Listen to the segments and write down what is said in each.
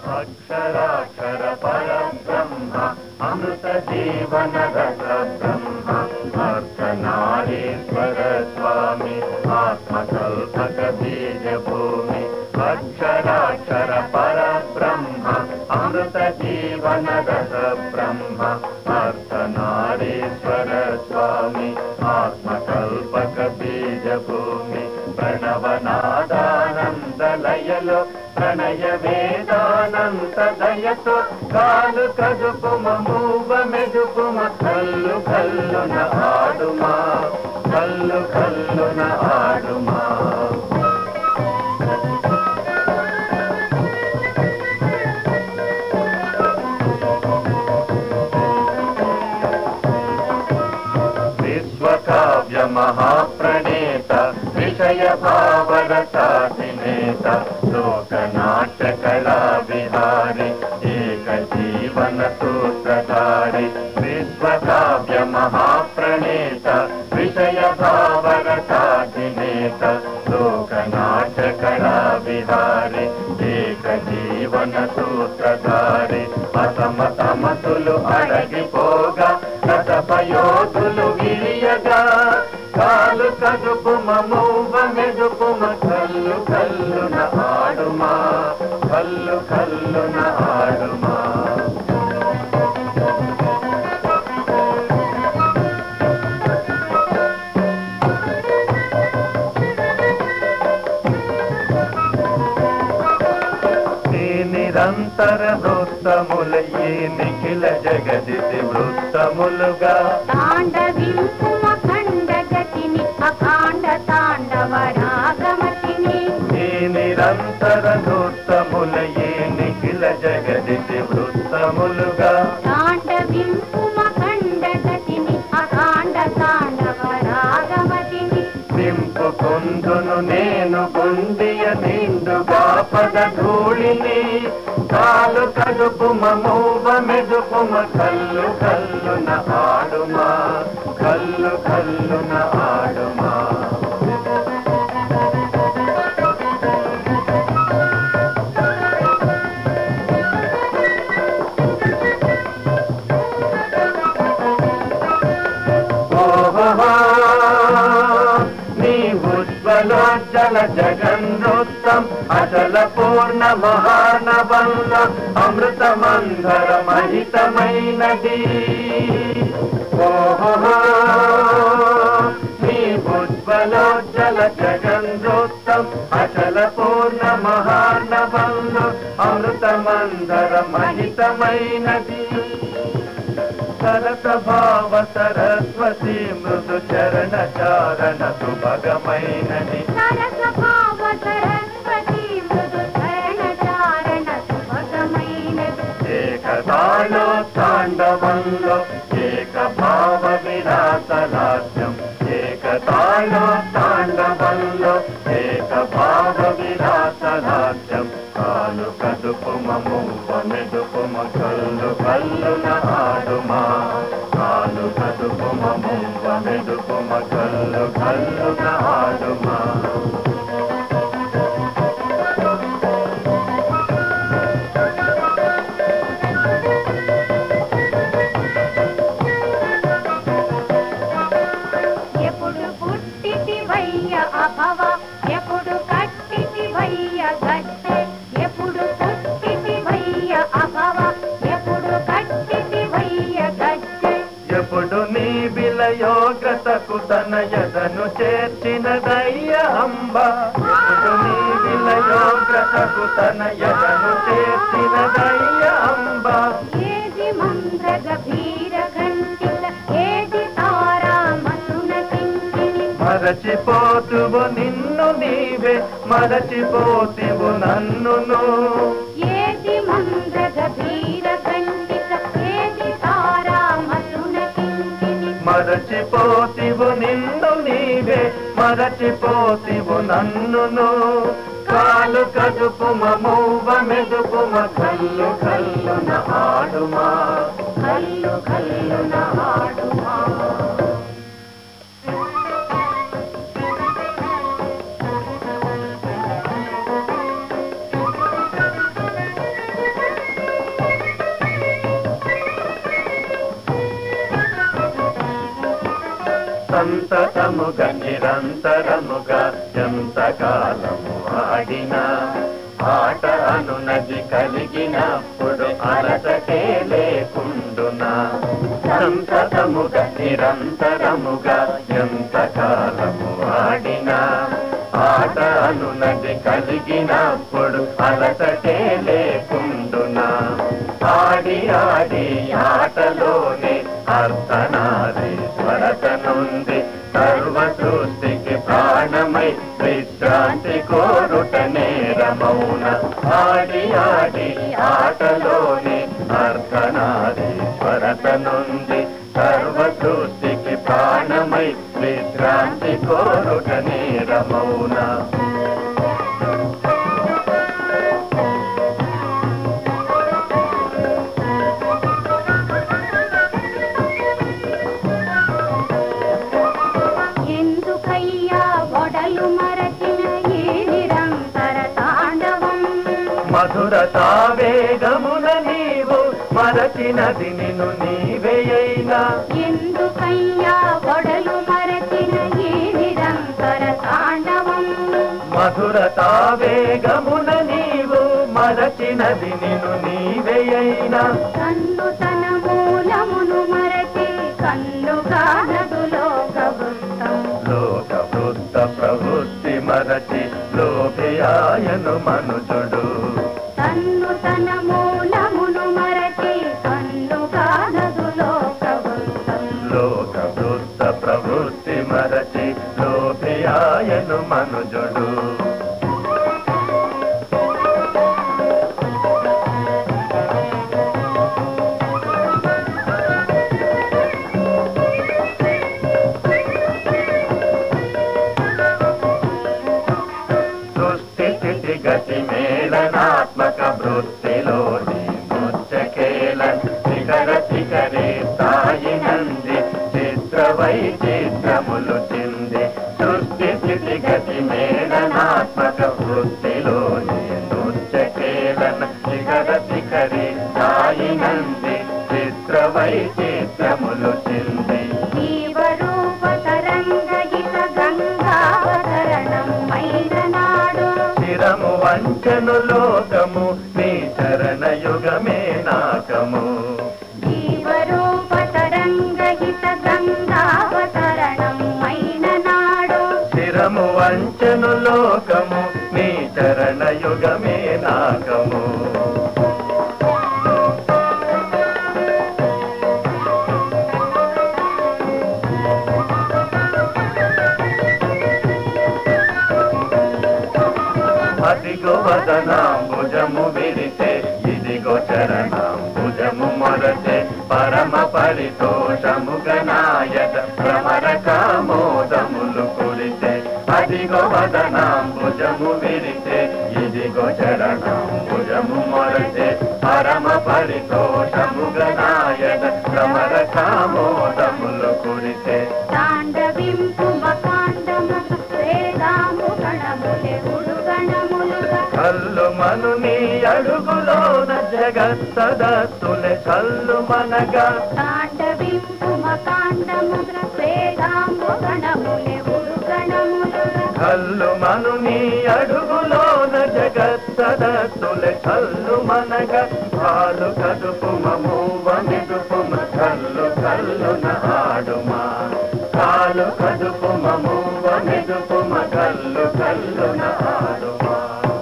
అక్షరాక్షర పరబ్రహ్మ అమృత జీవన రస బ్రహ్మ అర్ధనారీశ్వర స్వామి ఆత్మకల్పక బీజ భూమి అక్షరాక్షర పరబ్రహ్మ అమృత జీవన రస బ్రహ్మ అర్ధనారీశ్వర స్వామి ఆత్మకల్పక బీజ భూమి ప్రణవనాదానందలయలో ప్రణయ వేదానంత దయతో కాలు కదుపుమ మూవ మెదుపుమ కల్లు కల్లున ఆడుమా కల్లు కల్లున ఆడుమా విశ్వకావ్య మహాప్రణేత విషయ భావరసాధినేత లోకనాట్య కళా విహారి ఏక జీవన సూత్రధారి విశ్వకావ్య మహాప్రణేత విషయ భావరసాధినేత లోకనాట్య కళా విహారి ఏక జీవన సూత్రధారి అసమతమతులు అడగిపోగా రసపయోధులు గిరియగా కాలు కదుపుమ మూవ మెదుపుమ కల్లు కల్లున ఆడుమా కల్లు కల్లున ఆడుమా ఈ నిరంతర వృత్తముల ఈ నిఖిల జగదితి వృత్తములుగా తాండవింపుమ ఖండగతిని అఖాండ తాండవ రాగమతిని ఈ నిరంతర వృత్తముల ఈ నిఖిల జగదితి వృత్తములుగా తాండవింపుమ ఖండగతిని అఖాండ తాండవ రాగమతిని నింపుకుందును నేను గుండియ నిండుగా పద ధూళిని కాలు కడుపుమ మూవ మెదుపుమ కల్లు కల్లున ఆడుమా కల్లు కల్లున ఆడుమా ఓహో నీ ఉజ్వలోజ్జల జగన్నృత్తం అచల పూర్ణ మహానవంలో అమృతమంధర మహితమైనది ఓహో నీ ఉజ్వలోజ్జల జగన్నృత్తం అచల పూర్ణ మహానవంలో అమృతమంధర మహితమైనది సరస భావ సరస్వతి మృదు చరణ చారణ సుభగమైనది సరస భావ సరస్వతి మృదు చరణ చారణ సుభగమైనది ఏకతాళో తాండవంలో ఏక భావ విలాస రాజ్యం ఏకతాళో తాండవంలో ఏక భావ విలాస రాజ్యం కాలు కదుపుమ మువ్వ మెదుపుమ కల్లు కల్లున ఆడుమా కాలు కదుపుమ మువ్వ మెదుపుమ కల్లు కల్లున ఆడుమా ఎప్పుడు పుట్టితి వయ్య అభవ ఎప్పుడు కట్టితి వయ్య గట్టె ఎప్పుడు పుట్టితి వయ్య అభవ ఎప్పుడు కట్టితి వయ్య గట్టె ఎప్పుడు నీ విలయోగ్రతకు తన యదను చేర్చినదయ్య అంబ ఎప్పుడు నీ విలయోగ్రతకు తన యదను చేర్చినదయ్య అంబ ఏది మంద్ర గభీర ఘంటిక ఏది తారామసున కింకిణి మరచిపోతువు నిన్ను నీవే మరచిపోతివు నన్నును ఏది మంద్ర గభీర ఘంటిక ఏది తారామసున కింకిణి మరచిపోతివు నిన్ను నీవే మరచిపోతివు నన్నును కాలు కదుపుమ మూవ మెదుపుమ కల్లు కల్లున ఆడుమా కల్లు కల్లున ఆడుమా ఆ సంతతముగా నిరంతరముగా ఎంతకాలము ఆడినా ఆట అనునది కలిగినప్పుడు అలసటే లేకుండునా సంతతముగా నిరంతరముగా ఎంతకాలము ఆడినా ఆట అనునది కలిగినప్పుడు అలసటే లేకుండునా ఆడి ఆడి ఆటలోనే అర్ధనారీశ్వరత నుండి సర్వ సృష్టికి ప్రాణమై విశ్రాంతి కోరుట నేరమౌన ఆడి ఆడి ఆటలోనే అర్ధనారీశ్వరత నుండి సర్వ సృష్టికి ప్రాణమై విశ్రాంతి కోరుట నేరమౌన ఎందుకయ్యా ఒడలు మరచిన ఈ నిరంతర తాండవం మధుర తావేగమున నీవు మరచినది నిన్ను నీవేయైనా ఎందుకయ్యా ఒడలు మరచిన ఈ నిరంతర తాండవం మధుర తావేగమున నీవు మరచినది నిన్ను నీవేయైనా కన్ను తన మూలమును మరచి కన్నుగా నదులోక వృత్తం లోక వృత్త ప్రవృత్తి మరచి లోభియాయను మనుజుడు తన్ను తన మూలమును మరచి కన్నుగా నదులోక వృత్తం లోక వృత్త ప్రవృత్తి మరచి లోభియాయను మనుజుడు సృష్టి స్థితి గతి మేళనాత్మక వృత్తిలోని నృత్యకేలన్ శిఖర శిఖరే స్థాయి నంది చిత్ర వైచిత్రములు చెంది సృష్టి స్థితి గతి మేళనాత్మక వృత్తిలోని నృత్యకేలన్ శిఖర శిఖరే స్థాయి నంది చిత్ర వైచిత్రములు చెంది జీవరూప తరంగయిత గంగావతరణం మైన నాడు చిరము వంచను లోకము నీ చరణ యుగమే నాకము జీవరూప తరంగయిత గంగావతరణం మైన నాడు చిరము వంచను లోకము నీ చరణ యుగమే నాకము అదిగో వదనాంబుజము విరితే ఇదిగో చరణాంబుజము మొరతే పరమ పరితోషము గనాయత భ్రమర కామోదములు కురితే అదిగో వదనాంబుజము విరితే ఇదిగో చరణాంబుజము మొరతే పరమ పరితోషము గనాయత భ్రమర కామోదములు కురితే తాండవింపు మకాండము వేదాము గణములే ఉడుగణములుగా కల్లు మను నీ అడుగులోన జగత్తదత్తులే కల్లు మనగా తాండవింపు మకాండము వేదాము గణములే ఉడుగణములుగా కల్లు మను నీ అడుగులోన జగత్తదత్తులే కల్లు మనగా పాలు కదుపు మమూవ మెదుపుమ కల్లు కల్లున ఆడుమా కాలు కదుపు మమూవ మెదుపుమ కల్లు కల్లున ఆడుమా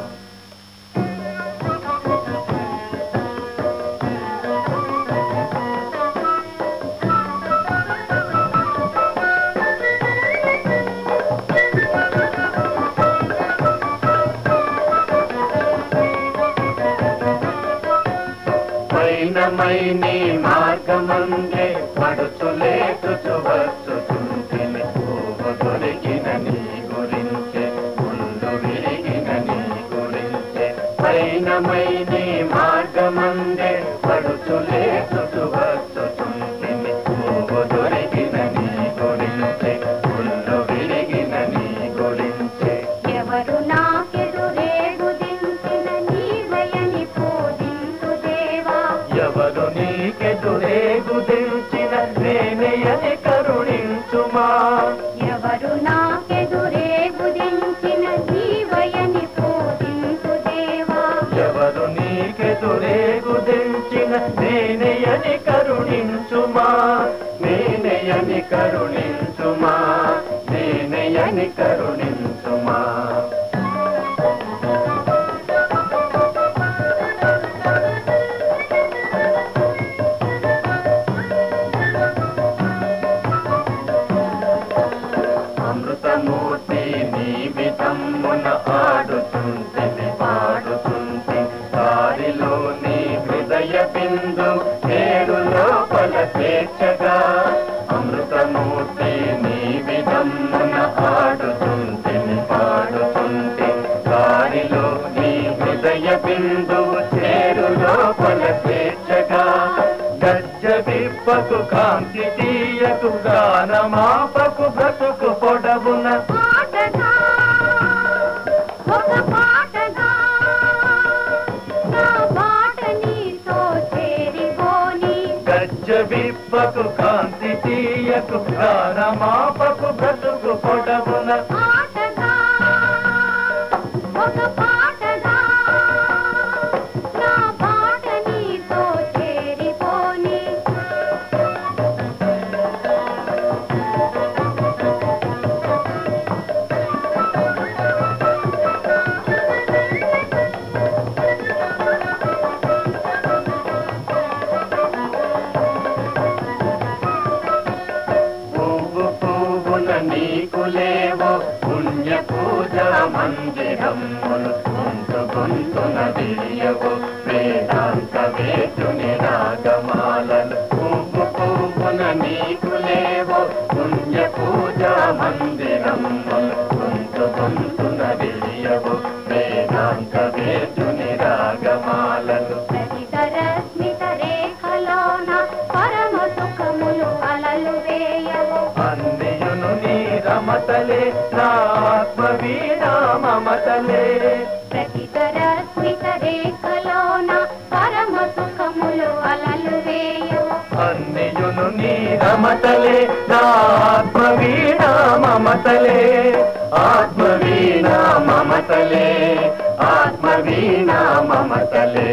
పైనమై నీ మార్గమందే పడుచులే చుచువచ్చు చుంటిని పోవ దొరికిన నీ గురించే ముళ్ళు విరిగిన నీ గురించే పైనమై నీ మార్గమందే పడుచులే చుచువచ్చు చుంటిని పోవ దొరికిన నీ గురించే ముళ్ళు విరిగిన నీ గురించే ఎవరు నాకెదురేగు దించిన నీవయని పూజింతు దేవా ఎవరు నీకెదురేగు తెంచిన నేనయని కరుణించుమా ఎవరు నీకెదురేగు తెంచిన నేనయని కరుణించుమా నేనయని కరుణించుమా నేనయని కరుణించుమా అమృతమూర్తి నీ విధమ్మున ఆడుచుంటిని పాడుచుంటి దారిలో నీ హృదయ బిందు నేడు లోపల చేర్చగా అమృతమూర్తి నీ విధమ్మున ఆడుచుంటిని పాడుచుంటి దారిలో నీ హృదయ బిందువు చేరు లోపల చేర్చగా గజ్జ విప్పకు కాంతి తీయకు గానమాపకు బ్రతుకు పొడవున పాటగా ఒక పాటగా నా పాట నీతో చేరిపోని గజ్జ విప్పకు కాంతి తీయకు గానమాపకు బ్రతుకు పొడవున పాటగా ఒక పాటగా నా పాట నీతో చేరిపోని పువ్వు పువ్వున నీకు లేవో పుణ్య పూజ మందిరములు గొంతు గొంతున విరియవు వేదాంత వేటుని రాగమాలలు పువ్వు పువ్వున నీకు లేవో పుణ్య పూజ మందిరములు గొంతు గొంతున విరియవు వేదాంత వేటుని రాగమాలలు ప్రతితరస్మిత రేఖలోన పరమ సుఖములు అలలు వేయవు అన్నియును నీ రమతలే నా ఆత్మ వీణా మమతలే ప్రతితరస్మిత రేఖలోన పరమ సుఖములు అలలు వేయవు అన్నియును నీ రమతలే నా ఆత్మ వీణా మమతలే ఆత్మ వీణా మమతలే ఆత్మ వీణా మమతలే